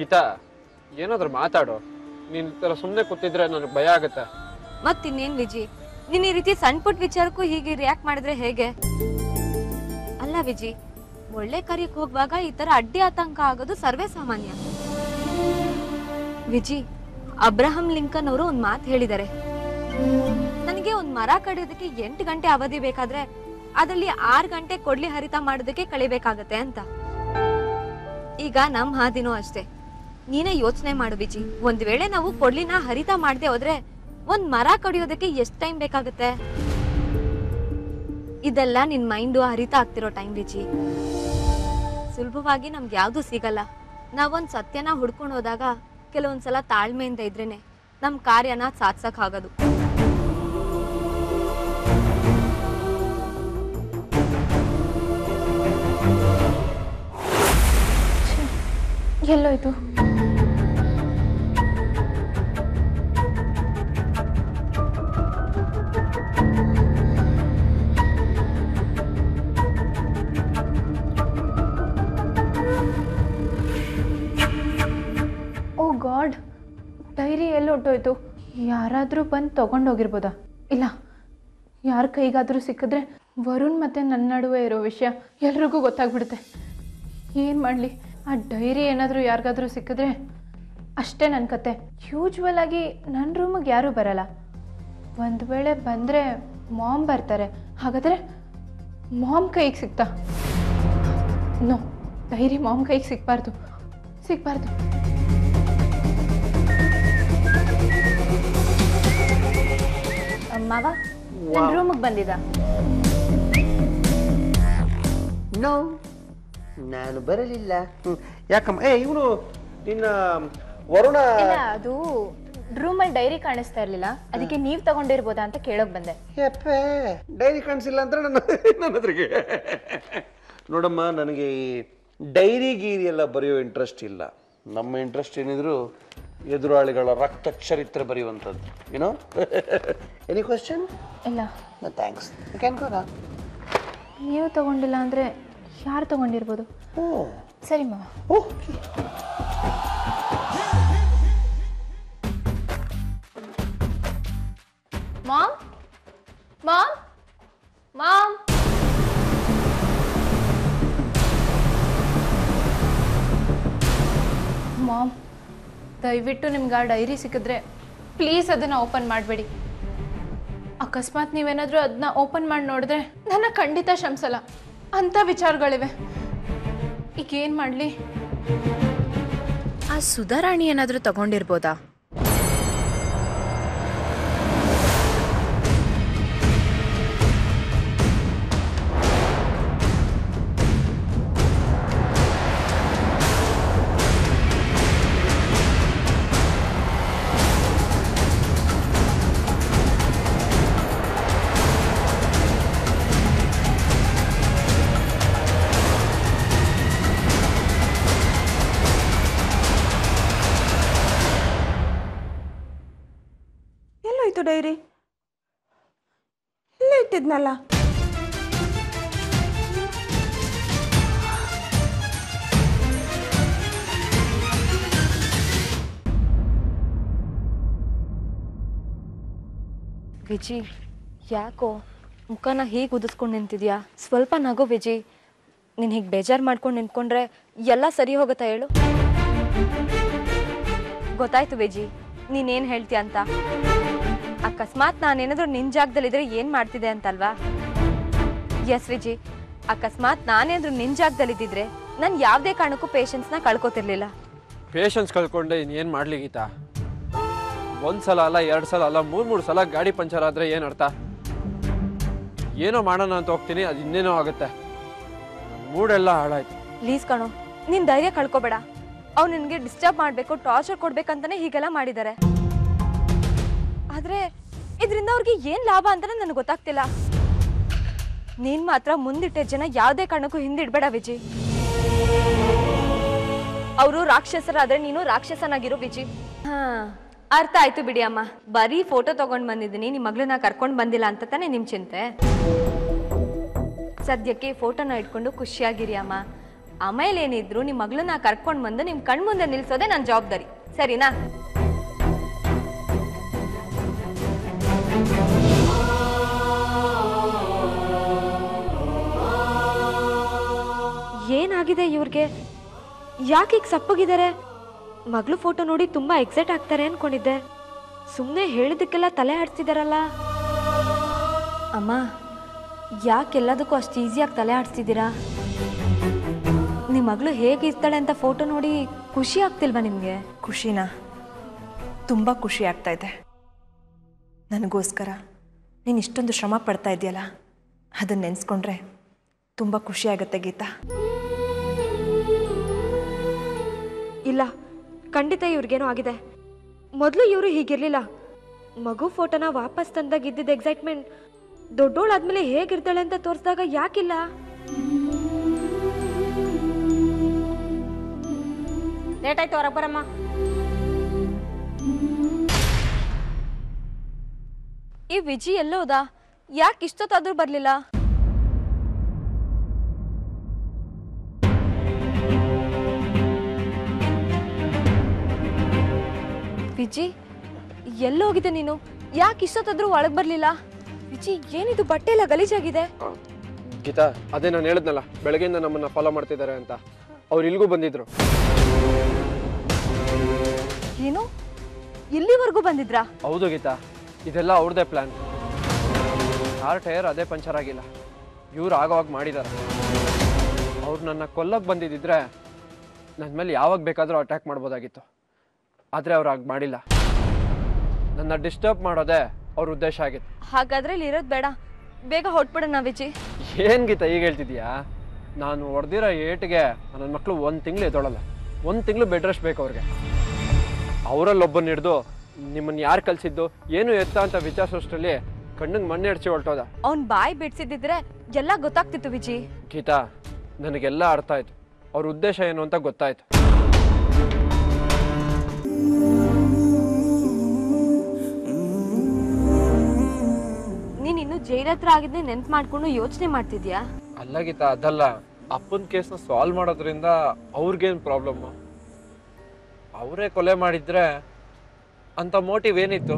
ಗೀತಾ ಏನಾದ್ರೂ ಮಾತಾಡು ನೀನ್ ಈ ಥರ ಸುಮ್ಮನೆ ಕೂತಿದ್ರೆ ನನಗೆ ಭಯ ಆಗುತ್ತೆ ಮತ್ತಿನ್ನೇನ್ ವಿಜಿ ನೀನ್ ಈ ರೀತಿ ಸಣ್ಣ ಪುಟ್ಟ ವಿಚಾರಕ್ಕೂ ಹೀಗೆ ರಿಯಾಕ್ಟ್ ಮಾಡಿದ್ರೆ ಹೇಗೆ ಅಲ್ಲ ವಿಜಿ ಒಳ್ಳೆ ಕಾರ್ಯಕ್ಕೆ ಹೋಗುವಾಗ ಈ ತರ ಅಡ್ಡಿ ಆತಂಕ ಆಗೋದು ಸರ್ವೇ ಸಾಮಾನ್ಯ ವಿಜಿ ಅಬ್ರಹಂ ಲಿಂಕನ್ ಅವರು ಒಂದ್ ಮಾತು ಹೇಳಿದ್ದಾರೆ ನನಗೆ ಒಂದ್ ಮರ ಕಡಿಯೋದಕ್ಕೆ ಎಂಟು ಗಂಟೆ ಅವಧಿ ಬೇಕಾದ್ರೆ ಅದರಲ್ಲಿ ಆರ್ ಗಂಟೆ ಕೊಡ್ಲಿ ಹರಿತ ಮಾಡೋದಕ್ಕೆ ಕಳಿಬೇಕಾಗತ್ತೆ ಅಂತ ಈಗ ನಮ್ ಹಾದಿನೂ ಅಷ್ಟೇ ನೀನೇ ಯೋಚನೆ ಮಾಡು ವಿಜಿ ಒಂದ್ ವೇಳೆ ನಾವು ಕೊಡ್ಲಿನ ಹರಿತ ಮಾಡದೆ ಹೋದ್ರೆ ಒಂದ್ ಮರ ಕಡಿಯೋದಕ್ಕೆ ಎಷ್ಟ್ ಟೈಮ್ ಬೇಕಾಗತ್ತೆ ಇದೆಲ್ಲ ನಿನ್ ಮೈಂಡು ಹರಿತ ಆಗ್ತಿರೋ ಟೈಮ್ ವಿಜಿ ಸುಲಭವಾಗಿ ನಮ್ಗೆ ಯಾವ್ದು ಸಿಗಲ್ಲ ನಾವೊಂದ್ ಸತ್ಯನ ಹುಡ್ಕೊಂಡು ಹೋದಾಗ ಕೆಲವೊಂದ್ಸಲ ತಾಳ್ಮೆಯಿಂದ ಇದ್ರೇನೆ ನಮ್ ಕಾರ್ಯನ ಸಾಧ್ಸಕ್ ಆಗೋದು ಎಲ್ಲೋಯ್ತು ಓ ಗಾಡ್ ಡೈರಿ ಎಲ್ಲಿ ಹೊಟ್ಟೋಯ್ತು ಯಾರಾದರೂ ಬಂದು ತೊಗೊಂಡೋಗಿರ್ಬೋದಾ ಇಲ್ಲ ಯಾರ ಕೈಗಾದರೂ ಸಿಕ್ಕಿದ್ರೆ ವರುಣ್ ಮತ್ತು ನನ್ನ ನಡುವೆ ಇರೋ ವಿಷಯ ಎಲ್ರಿಗೂ ಗೊತ್ತಾಗ್ಬಿಡುತ್ತೆ ಏನು ಮಾಡಲಿ ಆ ಡೈರಿ ಏನಾದರೂ ಯಾರಿಗಾದ್ರೂ ಸಿಕ್ಕಿದ್ರೆ ಅಷ್ಟೇ ನನ್ನ ಕತೆ ಯೂಶ್ವಲ್ ಆಗಿ ನನ್ನ ರೂಮಿಗೆ ಯಾರೂ ಬರಲ್ಲ ಒಂದು ವೇಳೆ ಬಂದರೆ ಮಾಮ್ ಬರ್ತಾರೆ ಹಾಗಾದರೆ ಮಾಮ್ ಕೈಗೆ ಸಿಗ್ತಾ ನೋ ಡೈರಿ ಮಾಮ್ ಕೈಗೆ ಸಿಗಬಾರ್ದು ಸಿಗಬಾರ್ದು ಮಾವ ನನ್ನ ರೂಮಿಗೆ ಬಂದಿದ್ದ ನೋ ನಾನು ಬರಲಿಲ್ಲ ಹ್ಮ್. ಯಾಕಮ್ಮ ಏ ಇವನು ನಿನ್ನ ವರುಣ ಇಲ್ಲ ಅದು ರೂಮಲ್ಲಿ ಡೈರಿ ಕಾಣಿಸ್ತಾ ಇರಲಿಲ್ಲ ಅದಕ್ಕೆ ನೀವು ತಗೊಂಡಿರ್ಬೋದಾ ಅಂತ ಕೇಳೋಕೆ ಬಂದೆ ಯಪ್ಪೇ ಡೈರಿ ಕಾಣಿಸಿಲ್ಲ ಅಂದ್ರೆ ನನ್ನ ನನ್ನ ಹತ್ರಗೆ ನೋಡಮ್ಮ ನನಗೆ ಈ ಡೈರಿ ಗೀರಿ ಎಲ್ಲ ಬರೆಯೋ ಇಂಟ್ರೆಸ್ಟ್ ಇಲ್ಲ ನಮ್ಮ ಇಂಟ್ರೆಸ್ಟ್ ಏನಿದ್ರು ಎದುರಾಳಿಗಳ ರಕ್ತ ಚರಿತ್ರೆ ಬರೆಯುವಂಥದ್ದು ಏನೋ ಎನಿ ಕ್ವಶನ್ ಇಲ್ಲ ಥ್ಯಾಂಕ್ಸ್ ಕ್ಯಾನ್ ಗೋ ನೀವು ತಗೊಂಡಿಲ್ಲ ಅಂದರೆ ಯಾರು ತಗೊಂಡಿರ್ಬೋದು ಓ ಸರಿ ಮಾವ okay ma'am ma'am ma'am ma'am ದಯವಿಟ್ಟು ನಿಮ್ಗೆ ಆ ಡೈರಿ ಸಿಕ್ಕಿದ್ರೆ ಪ್ಲೀಸ್ ಅದನ್ನು ಓಪನ್ ಮಾಡಬೇಡಿ ಅಕಸ್ಮಾತ್ ನೀವೇನಾದರೂ ಅದನ್ನ ಓಪನ್ ಮಾಡಿ ನೋಡಿದ್ರೆ ನನ್ನ ಖಂಡಿತ ಶಂಸಲ್ಲ ಅಂಥ ವಿಚಾರಗಳಿವೆ ಈಗ ಏನು ಮಾಡಲಿ ಆ ಸುಧಾರಾಣಿ ಏನಾದರೂ ತಗೊಂಡಿರ್ಬೋದಾ ಎಲ್ಲೋಯ್ತು ಡೈರಿ ಇಲ್ಲೇ ಇಟ್ಟಿದ್ನಲ್ಲ ವಿಜಿ ಯಾಕೋ ಮುಖನ ಹೀಗೆ ಉದಿಸ್ಕೊಂಡು ನಿಂತಿದ್ಯಾ ಸ್ವಲ್ಪ ನಗು ವಿಜಿ ನೀನು ಹೀಗೆ ಬೇಜಾರು ಮಾಡ್ಕೊಂಡು ನಿಂತ್ಕೊಂಡ್ರೆ ಎಲ್ಲ ಸರಿ ಹೋಗುತ್ತಾ ಹೇಳು ಗೊತ್ತಾಯ್ತು ವಿಜಿ ನೀನೇನು ಹೇಳ್ತೀಯ ಅಂತ ಅಕಸ್ಮಾತ್ ನಾನೇನಾದ್ರೂ ನಿನ್ ಜಾಗದಲ್ಲಿದ್ರೆ ಏನು ಮಾಡ್ತಿದ್ದೆ ಅಂತಲ್ವಾ ಎಸ್ ವಿಜಿ ಅಕಸ್ಮಾತ್ ನಾನೇನಾದ್ರೂ ನಿನ್ ಜಾಗದಲ್ಲಿದ್ದಿದ್ರೆ ನಾನು ಯಾವುದೇ ಕಾರಣಕ್ಕೂ ಪೇಷನ್ಸ್ನ ಕಳ್ಕೊತಿರ್ಲಿಲ್ಲ ಪೇಷನ್ಸ್ ಕಳ್ಕೊಂಡೆ ಇನ್ನೇನು ಮಾಡ್ಲಿ ಗೀತಾ ಒಂದ್ ಸಲ ಅಲ್ಲ ಎರಡು ಸಲ ಅಲ್ಲ ಮೂರ್ ಮೂರು ಸಲ ಗಾಡಿ ಪಂಚರ್ ಆದ್ರೆ ಏನು ಅರ್ಥ ಏನೋ ಮಾಡೋಣ ಅಂತ ಹೋಗ್ತೀನಿ ಅದು ಇನ್ನೇನೋ ಆಗುತ್ತೆ ಮೂಡೆಲ್ಲ ಹಾಳಾಯ್ತು ಪ್ಲೀಸ್ ಕಣೋ ನಿನ್ ಧೈರ್ಯ ಕಳ್ಕೊಬೇಡ ಅವ್ನು ನಿನಗೆ ಡಿಸ್ಟರ್ಬ್ ಮಾಡಬೇಕು ಟಾರ್ಚರ್ ಕೊಡ್ಬೇಕಂತಾನೆ ಹೀಗೆಲ್ಲ ಮಾಡಿದ್ದಾರೆ ಆದ್ರೆ ಇದರಿಂದ ಅವ್ರಿಗೆ ಏನ್ ಲಾಭ ಅಂತಾನೆ ನನಗೆ ಗೊತ್ತಾಗ್ತಿಲ್ಲ ನೀನ್ ಮಾತ್ರ ಮುಂದಿಟ್ಟೆ ಜನ ಯಾವುದೇ ಕಾರಣಕ್ಕೂ ಹಿಂದಿಡ್ಬೇಡ ವಿಜಿ ಅವರು ರಾಕ್ಷಸರಾದ್ರೆ ನೀನು ರಾಕ್ಷಸನಾಗಿರು ವಿಜಿ ಹಾ ಅರ್ಥ ಆಯ್ತು ಬಿಡಿ ಅಮ್ಮ ಬರೀ ಫೋಟೋ ತಗೊಂಡ್ ಬಂದಿದ್ದೀನಿ ನಿಮ್ಮ ಮಗಳನ್ನ ಕರ್ಕೊಂಡ್ ಬಂದಿಲ್ಲ ಅಂತ ತಾನೇ ನಿಮ್ ಚಿಂತೆ ಸದ್ಯಕ್ಕೆ ಫೋಟೋನ ಇಟ್ಕೊಂಡು ಖುಷಿಯಾಗಿರಿ ಅಮ್ಮ ಆಮೇಲೆ ಏನಿದ್ರು ನಿಮ್ಮ ಮಗಳನ್ನ ಕರ್ಕೊಂಡು ಬಂದು ನಿಮ್ಮ ಕಣ್ಮುಂದೆ ನಿಲ್ಸೋದೇ ನನ್ನ ಜವಾಬ್ದಾರಿ ಸರಿನಾ ಏನಾಗಿದೆ ಇವ್ರಿಗೆ ಯಾಕೆ ಈಗ ಸಪ್ಪಗಿದ್ದಾರೆ ಮಗಳು ಫೋಟೋ ನೋಡಿ ತುಂಬಾ ಎಕ್ಸೈಟ್ ಆಗ್ತಾರೆ ಅನ್ಕೊಂಡಿದ್ದೆ ಸುಮ್ಮನೆ ಹೇಳಿದಕ್ಕೆಲ್ಲ ತಲೆ ಆಡ್ತಿದಾರಲ್ಲ ಅಮ್ಮ ಯಾಕೆಲ್ಲದಕ್ಕೂ ಅಷ್ಟು ಈಸಿಯಾಗಿ ತಲೆ ಆಡಿಸ್ತಿದ್ದೀರಾ ನಿಮ್ಮ ಮಗಳು ಹೇಗಿರ್ತಾಳೆ ಅಂತ ಫೋಟೋ ನೋಡಿ ಖುಷಿ ಆಗ್ತಿಲ್ವಾ ನಿಮಗೆ ಖುಷಿನಾ ತುಂಬ ಖುಷಿ ಆಗ್ತಾ ಇದೆ ನನಗೋಸ್ಕರ ನೀನು ಇಷ್ಟೊಂದು ಶ್ರಮ ಪಡ್ತಾ ಇದೆಯಲ್ಲ ಅದನ್ನು ನೆನೆಸ್ಕೊಂಡ್ರೆ ತುಂಬ ಖುಷಿ ಆಗುತ್ತೆ ಗೀತಾ ಇಲ್ಲ ಖಂಡಿತ ಇವ್ರಿಗೇನೋ ಆಗಿದೆ ಮೊದಲು ಇವರು ಹೀಗಿರ್ಲಿಲ್ಲ ಮಗು ಫೋಟೋನ ವಾಪಸ್ ತಂದಾಗ ಇದ್ದಿದ್ದ ಎಕ್ಸೈಟ್ಮೆಂಟ್ ದೊಡ್ಡೋಳಾದ್ಮೇಲೆ ಹೇಗಿರ್ತಾಳೆ ಅಂತ ತೋರಿಸಿದಾಗ ಯಾಕಿಲ್ಲ ಲೇಟ್ ಆಯ್ತು ಹೊರಗೆ ಬರಮ್ಮ ಈ ವಿಜಿ ಎಲ್ಲೋದ ಯಾಕೆ ಇಷ್ಟೊತ್ತಾದ್ರೂ ಬರ್ಲಿಲ್ಲ ವಿಜಿ ಎಲ್ಲೋಗಿದೆ ನೀನು ಯಾಕೆ ಇಷ್ಟೊತ್ತಾದ್ರೂ ಒಳಗೆ ಬರ್ಲಿಲ್ಲ ವಿಜಿ ಏನಿದು ಬಟ್ಟೆ ಎಲ್ಲ ಗಲೀಜಾಗಿದೆ ಗೀತಾ ಅದೇ ನಾನು ಹೇಳಿದ್ನಲ್ಲ ಬೆಳಗ್ಗೆಯಿಂದ ನಮ್ಮನ್ನ ಫಾಲೋ ಮಾಡ್ತಿದ್ದಾರೆ ಅಂತ ಅವ್ರು ಇಲ್ಗೂ ಬಂದಿದ್ರು ಏನು ಇಲ್ಲಿವರೆಗೂ ಬಂದಿದ್ರಾ ಹೌದು ಗೀತಾ ಇದೆಲ್ಲ ಅವ್ರದ್ದೇ ಪ್ಲಾನ್ ಕಾರ್ ಟೈರ್ ಅದೇ ಪಂಚರ್ ಆಗಿಲ್ಲ ಇವ್ರು ಆಗೋವಾಗ ಮಾಡಿದ್ದಾರೆ ಅವ್ರು ನನ್ನ ಕೊಲ್ಲಕ್ಕೆ ಬಂದಿದ್ದಿದ್ರೆ ನನ್ನ ಮೇಲೆ ಯಾವಾಗ ಬೇಕಾದರೂ ಅಟ್ಯಾಕ್ ಮಾಡ್ಬೋದಾಗಿತ್ತು ಆದರೆ ಅವ್ರು ಹಾಗೆ ಮಾಡಿಲ್ಲ ನನ್ನ ಡಿಸ್ಟರ್ಬ್ ಮಾಡೋದೇ ಅವ್ರ ಉದ್ದೇಶ ಆಗಿತ್ತು ಹಾಗಾದ್ರೆ ಇಲ್ಲಿ ಇರೋದು ಬೇಡ ಬೇಗ ಹೊಟ್ಬಿಡೋಣ ವಿಜಿ ಏನು ಗೀತಾ ಈಗ ಹೇಳ್ತಿದ್ಯಾ ನಾನು ಹೊಡೆದಿರೋ ಏಟಿಗೆ ನನ್ನ ಮಕ್ಕಳು ಒಂದು ತಿಂಗಳು ಎದ್ದೊಳಲ್ಲ ಒಂದು ತಿಂಗಳು ಬೆಡ್ ರೆಸ್ಟ್ ಬೇಕು ಅವ್ರಿಗೆ ಅವರಲ್ಲಿ ಒಬ್ಬನ ಹಿಡ್ದು ನಿಮ್ಮನ್ನು ಯಾರು ಕಲಿಸಿದ್ದು ಏನು ಎತ್ತ ಅಂತ ವಿಚಾರಿಸೋಷ್ಟರಲ್ಲಿ ಕಣ್ಣಿಗೆ ಮಣ್ಣೆ ಹಡ್ಸಿ ಹೊರಟೋದ ಅವ್ನ್ ಬಾಯಿ ಬಿಡ್ಸಿದ್ದಿದ್ರೆ ಎಲ್ಲ ಗೊತ್ತಾಗ್ತಿತ್ತು ವಿಜಿ ಗೀತಾ ನನಗೆಲ್ಲ ಅರ್ಥ ಆಯ್ತು ಅವ್ರ ಉದ್ದೇಶ ಏನು ಅಂತ ಗೊತ್ತಾಯ್ತು ನೀನ್ ಇನ್ನು ಜೈಲ್ ಹತ್ರ ಆಗಿದ್ದೆ ನೆನ್ಪು ಮಾಡ್ಕೊಂಡು ಯೋಚನೆ ಮಾಡ್ತಿದ್ಯಾ ಅಲ್ಲ ಗೀತಾ ಅದಲ್ಲ ಅಪ್ಪನ ಕೇಸ್ನ ಸಾಲ್ವ್ ಮಾಡೋದ್ರಿಂದ ಅವ್ರಿಗೇನು ಪ್ರಾಬ್ಲಮ್ಮು ಅವರೇ ಕೊಲೆ ಮಾಡಿದ್ರೆ ಅಂತ ಮೋಟಿವ್ ಏನಿತ್ತು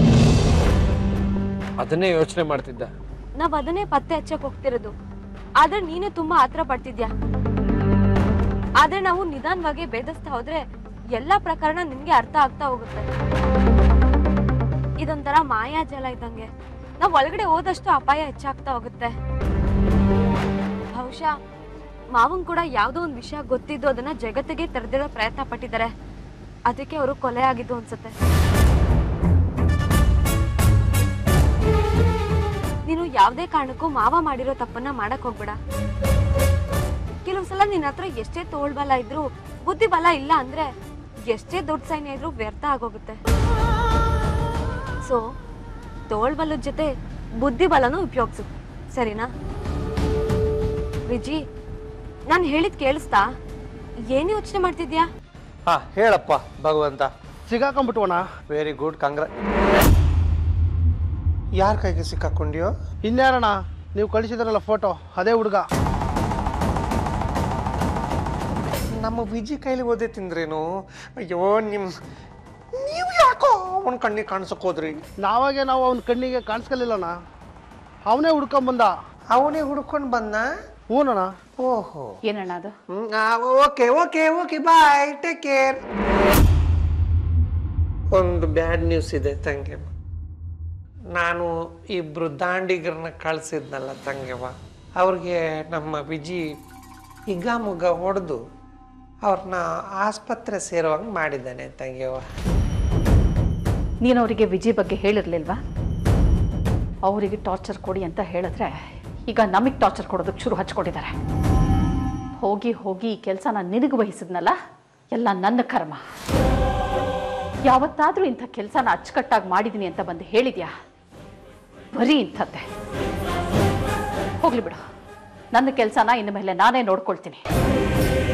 ಅದನ್ನೇ ಯೋಚನೆ ಮಾಡ್ತಿದ್ದೆ ನಾವ್ ಅದನ್ನೇ ಪತ್ತೆ ಹಚ್ಚಕ್ ಹೋಗ್ತಿರೋದು ಆದ್ರೆ ನೀನು ತುಂಬಾ ಆತರ ಪಡ್ತಿದ್ಯಾ ಆದ್ರೆ ನಾವು ನಿಧಾನವಾಗಿ ಭೇದಿಸ್ತಾ ಹೋದ್ರೆ ಎಲ್ಲಾ ಪ್ರಕರಣ ನಿನ್ಗೆ ಅರ್ಥ ಆಗ್ತಾ ಹೋಗುತ್ತೆ ಇದೊಂಥರ ಮಾಯಾಜಲ ಇದ್ದಂಗೆ ನಾವ್ ಒಳಗಡೆ ಹೋದಷ್ಟು ಅಪಾಯ ಹೆಚ್ಚಾಗ್ತಾ ಹೋಗುತ್ತೆ ಬಹುಶಃ ಮಾವನ್ ಕೂಡ ಯಾವ್ದೋ ಒಂದ್ ವಿಷಯ ಗೊತ್ತಿದ್ದು ಅದನ್ನ ಜಗತ್ತಿಗೆ ತೆರೆದಿಡೋ ಪ್ರಯತ್ನ ಪಟ್ಟಿದ್ದಾರೆ ಅದಕ್ಕೆ ಅವರು ಕೊಲೆ ಆಗಿದ್ದು ಅನ್ಸುತ್ತೆ ನೀನು ಯಾವುದೇ ಕಾರಣಕ್ಕೂ ಮಾವ ಮಾಡಿರೋ ತಪ್ಪನ್ನ ಮಾಡಕ್ ಹೋಗ್ಬೇಡ ಕೆಲವು ಸಲ ನಿನ್ನ ಹತ್ರ ಎಷ್ಟೇ ತೋಳ್ಬಲ ಇದ್ರು ಬುದ್ಧಿ ಬಲ ಇಲ್ಲ ಅಂದ್ರೆ ಎಷ್ಟೇ ದೊಡ್ಡ ಸೈನ್ಯ ಇದ್ರೂ ವ್ಯರ್ಥ ಆಗೋಗುತ್ತೆ ಸೊ ತೋಳ್ಬಲದ ಜೊತೆ ಬುದ್ಧಿ ಬಲನೂ ಉಪಯೋಗಿಸು ಸರಿನಾ ವಿಜಿ ನಾನು ಹೇಳಿದ್ ಕೇಳಿಸ್ತಾ ಏನ್ ಯೋಚನೆ ಮಾಡ್ತಿದ್ಯಾ ಹಾ ಹೇಳಪ್ಪ ಭಗವಂತ ಸಿಗಾಕೊಂಡ್ಬಿಟ್ವಣ ವೆರಿ ಗುಡ್ ಕಾಂಗ್ರ ಯಾರ ಕೈಗೆ ಸಿಕ್ಕಾಕೊಂಡಿಯೋ ಇನ್ಯಾರಣ ನೀವು ಕಳಿಸಿದ್ರಲ್ಲ ಫೋಟೋ ಅದೇ ಹುಡುಗ ನಮ್ಮ ವಿಜಿ ಕೈಲಿ ಓದೇ ತಿಂದ್ರೇನು ಅಯ್ಯೋ ನಿಮ್ ನೀವು ಯಾಕೋ ಅವನ ಕಣ್ಣಿಗೆ ಕಾಣಿಸಕ್ ಹೋದ್ರಿ ನಾವಾಗೆ ನಾವು ಅವನ ಕಣ್ಣಿಗೆ ಕಾಣಿಸ್ಕಲಿಲ್ಲಣ್ಣ ಅವನೇ ಹುಡ್ಕೊಂಬಂದ ಅವನೇ ಹುಡ್ಕೊಂಡು ಬಂದ ಹ್ಞೂನಣ್ಣ ಓಹೋ ಏನಣ್ಣ ಅದು okay okay okay bye take care ಒಂದು ಬ್ಯಾಡ್ ನ್ಯೂಸ್ ಇದೆ ತಂಗೆವ ನಾನು ಇಬ್ರು ದಾಂಡಿಗರನ್ನ ಕಳಿಸಿದ್ನಲ್ಲ ತಂಗೆವ ಅವ್ರಿಗೆ ನಮ್ಮ ವಿಜಿ ಹಿಗ್ಗಾಮುಗ್ಗ ಹೊಡೆದು ಅವ್ರನ್ನ ಆಸ್ಪತ್ರೆ ಸೇರುವಂಗೆ ಮಾಡಿದ್ದಾನೆ ತಂಗೆವ ನೀನು ಅವರಿಗೆ ವಿಜಯ್ ಬಗ್ಗೆ ಹೇಳಿರ್ಲಿಲ್ವಾ ಅವರಿಗೆ ಟಾರ್ಚರ್ ಕೊಡಿ ಅಂತ ಹೇಳಿದ್ರೆ ಈಗ ನಮಗೆ ಟಾರ್ಚರ್ ಕೊಡೋದಕ್ಕೆ ಶುರು ಹಚ್ಕೊಂಡಿದ್ದಾರೆ ಹೋಗಿ ಹೋಗಿ ಈ ಕೆಲಸನ ನಿನಗೆ ವಹಿಸಿದ್ನಲ್ಲ ಎಲ್ಲ ನನ್ನ ಕರ್ಮ ಯಾವತ್ತಾದರೂ ಇಂಥ ಕೆಲಸನ ಅಚ್ಚುಕಟ್ಟಾಗಿ ಮಾಡಿದ್ದೀನಿ ಅಂತ ಬಂದು ಹೇಳಿದ್ಯಾ ಬರೀ ಇಂಥದ್ದೇ ಹೋಗ್ಲಿ ಬಿಡು ನನ್ನ ಕೆಲಸನ ಇನ್ನು ಮೇಲೆ ನಾನೇ ನೋಡ್ಕೊಳ್ತೀನಿ